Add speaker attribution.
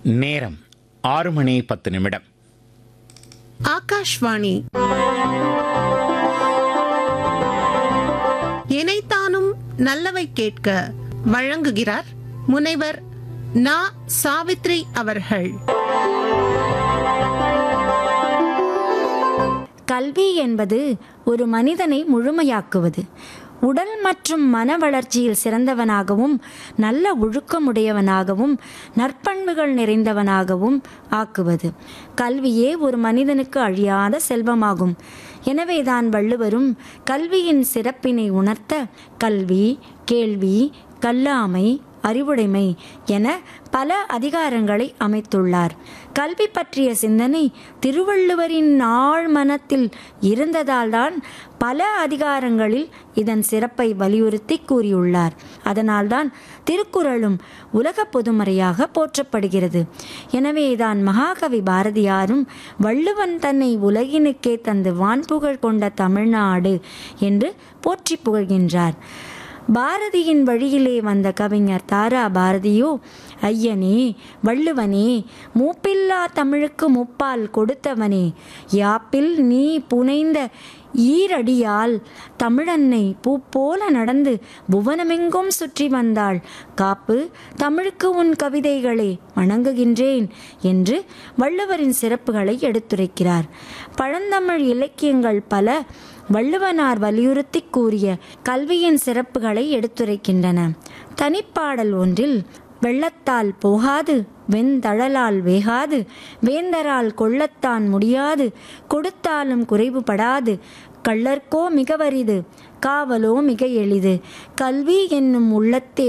Speaker 1: நேரம் ஆறு மணி பத்து நிமிடம்
Speaker 2: ஆகாஷ்வாணி இணைத்தானும் நல்லவை கேட்க வழங்குகிறார் முனைவர் நா சாவித்ரி அவர்கள்
Speaker 3: கல்வி என்பது ஒரு மனிதனை முழுமையாக்குவது உடல் மற்றும் மன வளர்ச்சியில் சிறந்தவனாகவும் நல்ல ஒழுக்கமுடையவனாகவும் நற்பண்புகள் நிறைந்தவனாகவும் ஆக்குவது கல்வியே ஒரு மனிதனுக்கு அழியாத செல்வமாகும் எனவேதான் வள்ளுவரும் கல்வியின் சிறப்பினை உணர்த்த கல்வி கேள்வி கல்லாமை அறிவுடைமை என பல அதிகாரங்களை அமைத்துள்ளார் கல்வி பற்றிய சிந்தனை திருவள்ளுவரின் ஆழ் மனத்தில் இருந்ததால்தான் பல அதிகாரங்களில் இதன் சிறப்பை வலியுறுத்தி கூறியுள்ளார் அதனால்தான் திருக்குறளும் உலக பொதுமறையாக போற்றப்படுகிறது எனவேதான் மகாகவி பாரதியாரும் வள்ளுவன் தன்னை உலகினுக்கே தந்து வான்புகழ் கொண்ட தமிழ்நாடு என்று போற்றி புகழ்கின்றார் பாரதியின் வழியிலே வந்த கவிஞர் தாரா பாரதியோ ஐயனே வள்ளுவனே மூப்பில்லா தமிழுக்கு முப்பால் கொடுத்தவனே யாப்பில் நீ புனைந்த ஈரடியால் தமிழன்னை பூ போல நடந்து புவனமெங்கும் சுற்றி வந்தாள் காப்பு தமிழுக்கு உன் கவிதைகளை வணங்குகின்றேன் என்று வள்ளுவரின் சிறப்புகளை எடுத்துரைக்கிறார் பழந்தமிழ் இலக்கியங்கள் பல வள்ளுவனார் வலியுறுத்தி கூறிய கல்வியின் சிறப்புகளை எடுத்துரைக்கின்றன தனிப்பாடல் ஒன்றில் வெள்ளத்தால் போகாது வெந்தழலால் வேகாது வேந்தரால் கொள்ளத்தான் முடியாது கொடுத்தாலும் குறைவுபடாது கள்ளர்க்கோ மிக வரிது காவலோ மிக எளிது கல்வி என்னும் உள்ளத்தே